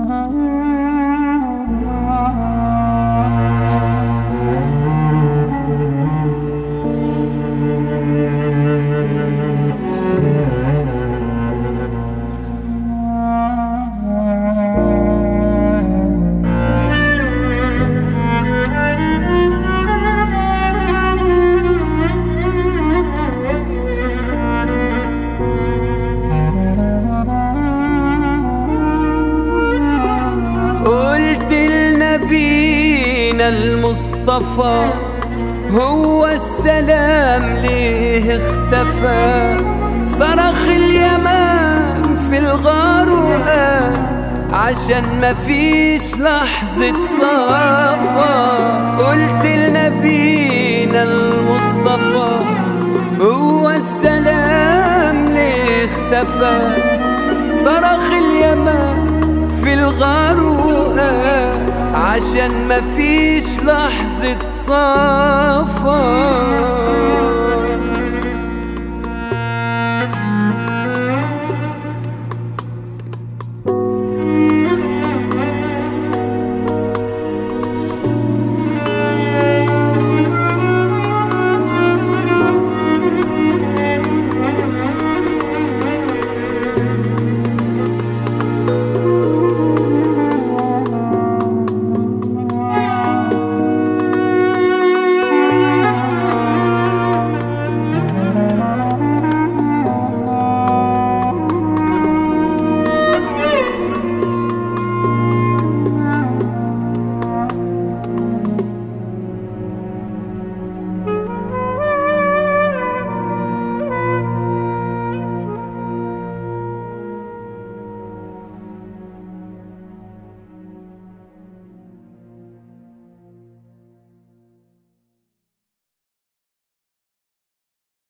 قلت لنبينا المصطفى هو السلام ليه اختفى صرخ اليمام في الغار وقال عشان مفيش لحظة صفا قلت لنبينا المصطفى هو السلام ليه اختفى صرخ اليمام في الغار وقال عشان مفيش لحظة صفا